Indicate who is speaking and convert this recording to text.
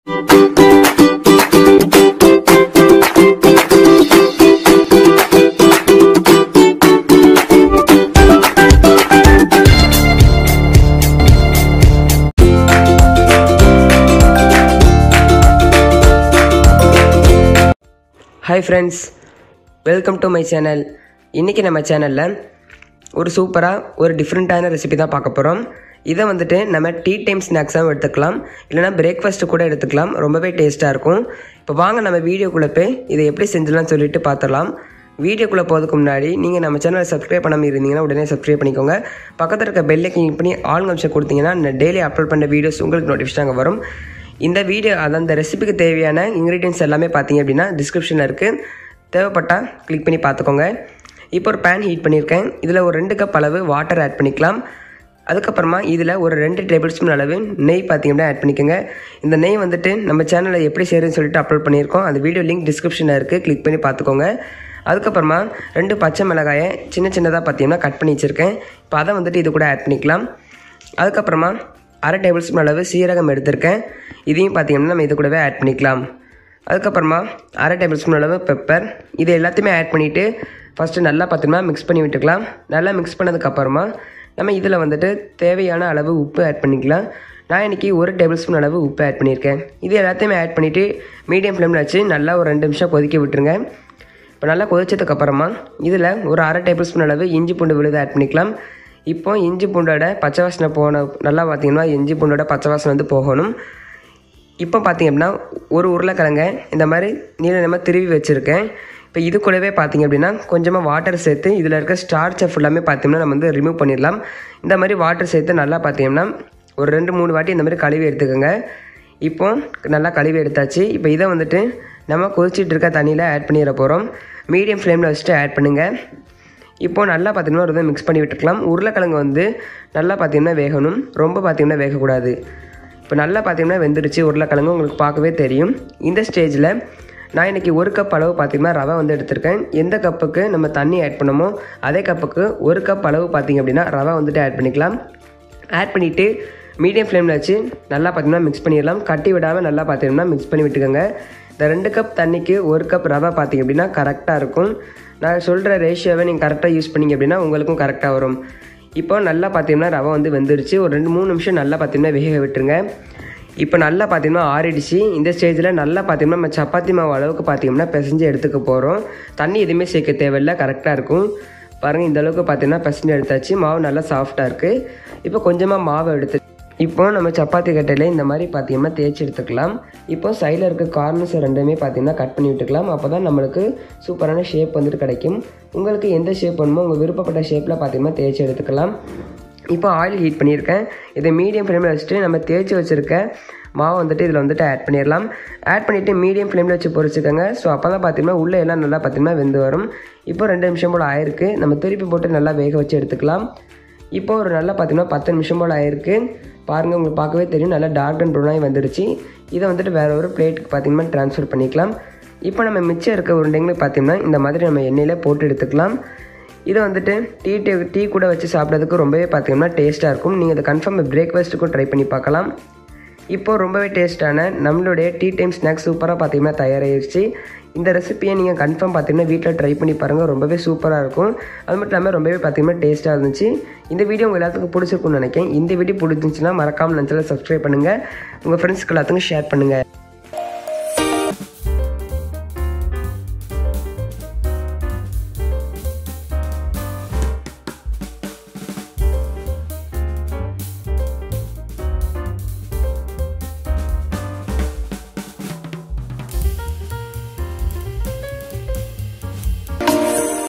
Speaker 1: hi friends welcome to my channel இன்றைக்கி நம்ம சேனலில் ஒரு சூப்பராக ஒரு டிஃப்ரெண்ட்டான ரெசிபி தான் பார்க்க போகிறோம் இதை வந்துட்டு நம்ம டீ டைம் ஸ்நாக்ஸாகவும் எடுத்துக்கலாம் இல்லைனா பிரேக்ஃபாஸ்ட்டு கூட எடுத்துக்கலாம் ரொம்பவே டேஸ்ட்டாக இருக்கும் இப்போ வாங்க நம்ம வீடியோக்குள்ளே போய் இதை எப்படி செஞ்சலாம்னு சொல்லிட்டு பார்த்துடலாம் வீடியோக்குள்ளே போகிறதுக்கு முன்னாடி நீங்கள் நம்ம சேனலை சப்ஸ்கிரைப் பண்ணாமல் இருந்தீங்கன்னா உடனே சப்ஸ்கிரைப் பண்ணிக்கோங்க பக்கத்தில் இருக்க பெல்லை கிளிக் பண்ணி ஆல் நிமிஷம் கொடுத்தீங்கன்னா நான் டெய்லி அப்லோட் பண்ண வீடியோஸ் உங்களுக்கு நோட்டிஃபிகேஷன் வரும் இந்த வீடியோ அது அந்த ரெசிபிக்கு தேவையான இன்க்ரீடியன்ஸ் எல்லாமே பார்த்தீங்க அப்படின்னா டிஸ்கிரிப்ஷனில் இருக்குது தேவைப்பட்டால் கிளிக் பண்ணி பார்த்துக்கோங்க இப்போ ஒரு பேன் ஹீட் பண்ணியிருக்கேன் இதில் ஒரு ரெண்டு கப் அளவு வாட்டர் ஆட் பண்ணிக்கலாம் அதுக்கப்புறமா இதில் ஒரு ரெண்டு டேபிள் ஸ்பூன் அளவு நெய் பார்த்தீங்கன்னா ஆட் பண்ணிக்கோங்க இந்த நெய் வந்துட்டு நம்ம சேனலில் எப்படி செய்கிறேன்னு சொல்லிட்டு அப்லோட் பண்ணியிருக்கோம் அந்த வீடியோ லிங்க் டிஸ்கிரிப்ஷனில் இருக்குது கிளிக் பண்ணி பார்த்துக்கோங்க அதுக்கப்புறமா ரெண்டு பச்சை மிளகாயை சின்ன சின்னதாக பார்த்தீங்கன்னா கட் பண்ணி வச்சுருக்கேன் இப்போ அதை வந்துட்டு இது கூட ஆட் பண்ணிக்கலாம் அதுக்கப்புறமா அரை டேபிள் ஸ்பூன் அளவு சீரகம் எடுத்திருக்கேன் இதையும் பார்த்தீங்கன்னா நம்ம இது கூடவே ஆட் பண்ணிக்கலாம் அதுக்கப்புறமா அரை டேபிள் ஸ்பூன் அளவு பெப்பர் இது எல்லாத்தையுமே ஆட் பண்ணிவிட்டு ஃபஸ்ட்டு நல்லா பார்த்தீங்கன்னா மிக்ஸ் பண்ணி விட்டுக்கலாம் நல்லா மிக்ஸ் பண்ணதுக்கப்புறமா நம்ம இதில் வந்துட்டு தேவையான அளவு உப்பு ஆட் பண்ணிக்கலாம் நான் இன்றைக்கி ஒரு டேபிள் ஸ்பூன் அளவு உப்பு ஆட் பண்ணியிருக்கேன் இது எல்லாத்தையுமே ஆட் பண்ணிவிட்டு மீடியம் ஃப்ளேமில் வச்சு நல்லா ஒரு ரெண்டு நிமிஷம் கொதிக்க விட்டுருங்க இப்போ நல்லா கொதிச்சதுக்கப்புறமா இதில் ஒரு அரை டேபிள் ஸ்பூன் அளவு இஞ்சி பூண்டு விழுது ஆட் பண்ணிக்கலாம் இப்போ இஞ்சி பூண்டோட பச்சை வாசனை போன நல்லா பார்த்தீங்கன்னா இஞ்சி பூண்டோட பச்சை வாசனை வந்து போகணும் இப்போ பார்த்தீங்க அப்படின்னா ஒரு உருளைக்கிழங்க இந்த மாதிரி நீல நம்ம திருவி வச்சுருக்கேன் இப்போ இது கூடவே பார்த்தீங்க அப்படின்னா கொஞ்சமாக வாட்டர் சேர்த்து இதில் இருக்க ஸ்டார்ச்சை ஃபுல்லாமே பார்த்தீங்கன்னா நம்ம வந்து ரிமூவ் பண்ணிடலாம் இந்த மாதிரி வாட்டர் சேர்த்து நல்லா பார்த்தீங்கன்னா ஒரு ரெண்டு மூணு வாட்டி இந்த மாதிரி கழுவி எடுத்துக்கோங்க இப்போ நல்லா கழுவி எடுத்தாச்சு இப்போ இதை வந்துட்டு நம்ம கொதிச்சிட்டு இருக்க தண்ணியில் ஆட் பண்ணிட போகிறோம் மீடியம் ஃப்ளேமில் வச்சுட்டு ஆட் பண்ணுங்கள் இப்போது நல்லா பார்த்தீங்கன்னா ஒரு மிக்ஸ் பண்ணி விட்டுக்கலாம் உருளைக்கிழங்கு வந்து நல்லா பார்த்தீங்கன்னா வேகணும் ரொம்ப பார்த்தீங்கன்னா வேகக்கூடாது இப்போ நல்லா பார்த்தீங்கன்னா வெந்துருச்சு உருளைக்கிழங்கு உங்களுக்கு பார்க்கவே தெரியும் இந்த ஸ்டேஜில் நான் இன்றைக்கி ஒரு கப் அளவு பார்த்திங்கன்னா ரவை வந்து எடுத்திருக்கேன் எந்த கப்புக்கு நம்ம தண்ணி ஆட் பண்ணமோ அதே கப்புக்கு ஒரு கப் அளவு பார்த்திங்க அப்படின்னா ரவை வந்துட்டு ஆட் பண்ணிக்கலாம் ஆட் பண்ணிவிட்டு மீடியம் ஃப்ளேமில் வச்சு நல்லா பார்த்தீங்கன்னா மிக்ஸ் பண்ணிடலாம் கட்டி விடாமல் நல்லா பார்த்தீங்கன்னா மிக்ஸ் பண்ணி விட்டுக்கோங்க இந்த ரெண்டு கப் தண்ணிக்கு ஒரு கப் ரவை பார்த்திங்க அப்படின்னா கரெக்டாக இருக்கும் நான் சொல்கிற ரேஷியோவை நீங்கள் கரெக்டாக யூஸ் பண்ணிங்க அப்படின்னா உங்களுக்கும் கரெக்டாக வரும் இப்போ நல்லா பார்த்தீங்கன்னா ரவை வந்து வெந்துருச்சு ஒரு ரெண்டு மூணு நிமிஷம் நல்லா பார்த்தீங்கன்னா வேக விட்டுருங்க இப்போ நல்லா பார்த்தீங்கன்னா ஆறிடுச்சு இந்த ஸ்டேஜில் நல்லா பார்த்தீங்கன்னா நம்ம சப்பாத்தி மாவு அளவுக்கு பார்த்தீங்கன்னா பிசைஞ்சு எடுத்துக்க போகிறோம் தண்ணி எதுவுமே சேர்க்க தேவையில்லை கரெக்டாக இருக்கும் பாருங்கள் இந்த அளவுக்கு பார்த்தீங்கன்னா பிசைஞ்சு எடுத்தாச்சு மாவு நல்லா சாஃப்டாக இருக்குது இப்போ கொஞ்சமாக மாவை எடுத்து இப்போ நம்ம சப்பாத்தி கட்டையில் இந்த மாதிரி பார்த்தீங்கன்னா தேய்ச்சி எடுத்துக்கலாம் இப்போ சைடில் இருக்க கார்னர்ஸ் ரெண்டுமே பார்த்தீங்கன்னா கட் பண்ணி விட்டுக்கலாம் அப்போ தான் நம்மளுக்கு சூப்பரான ஷேப் வந்துட்டு கிடைக்கும் உங்களுக்கு எந்த ஷேப் வேணுமோ உங்கள் விருப்பப்பட்ட ஷேப்பில் பார்த்தீங்கன்னா தேய்ச்சி எடுத்துக்கலாம் இப்போ ஆயில் ஹீட் பண்ணியிருக்கேன் இதை மீடியம் ஃப்ளேமில் வச்சுட்டு நம்ம தேய்ச்சி வச்சுருக்க மாவு வந்துட்டு இதில் வந்துட்டு ஆட் பண்ணிடலாம் ஆட் பண்ணிவிட்டு மீடியம் ஃப்ளேமில் வச்சு பொரிச்சுக்கோங்க ஸோ அப்போ தான் பார்த்தீங்கன்னா உள்ளே எல்லாம் நல்லா பார்த்தீங்கன்னா வெந்து வரும் இப்போ ரெண்டு நிமிஷம் போல் ஆயிருக்கு நம்ம திருப்பி போட்டு நல்லா வேக வச்சு எடுத்துக்கலாம் இப்போ ஒரு நல்லா பார்த்தீங்கன்னா பத்து நிமிஷம் போல் ஆயிருக்கு பாருங்கள் உங்களுக்கு பார்க்கவே தெரியும் நல்லா டார்க் அண்ட் ப்ரௌனாகி வந்துருச்சு இதை வந்துட்டு வேறு ஒரு பிளேட்டுக்கு பார்த்தீங்கன்னா ட்ரான்ஸ்ஃபர் பண்ணிக்கலாம் இப்போ நம்ம மிச்சம் இருக்க உருண்டைங்களுக்கு பார்த்தீங்கன்னா இந்த மாதிரி நம்ம எண்ணெயில் போட்டு எடுத்துக்கலாம் இதை வந்துட்டு டீ டீ டீ கூட வச்சு சாப்பிட்றதுக்கு ரொம்பவே பார்த்தீங்கன்னா டேஸ்ட்டாக இருக்கும் நீங்கள் இதை கன்ஃபார்ம் பிரேக்ஃபாஸ்ட்டுக்கும் ட்ரை பண்ணி பார்க்கலாம் இப்போது ரொம்பவே டேஸ்ட்டான நம்மளுடைய டீ டைம் ஸ்நாக்ஸ் சூப்பராக பார்த்தீங்கன்னா தயாராகிடுச்சு இந்த ரெசிப்பியை நீங்கள் கன்ஃபார்ம் பார்த்தீங்கன்னா வீட்டில் ட்ரை பண்ணி பாருங்கள் ரொம்பவே சூப்பராக இருக்கும் அது மட்டும் இல்லாமல் ரொம்பவே பார்த்தீங்கன்னா டேஸ்ட்டாக இருந்துச்சு இந்த வீடியோ உங்கள் எல்லாத்துக்கும் பிடிச்சிருக்கும்னு நினைக்கிறேன் இந்த வீடியோ பிடிச்சிருந்துச்சுன்னா மறக்காமல் நினச்சாலும் சப்ஸ்கிரைப் பண்ணுங்கள் உங்கள் ஃப்ரெண்ட்ஸ்க்கு எல்லாத்துக்கும் ஷேர் பண்ணுங்கள்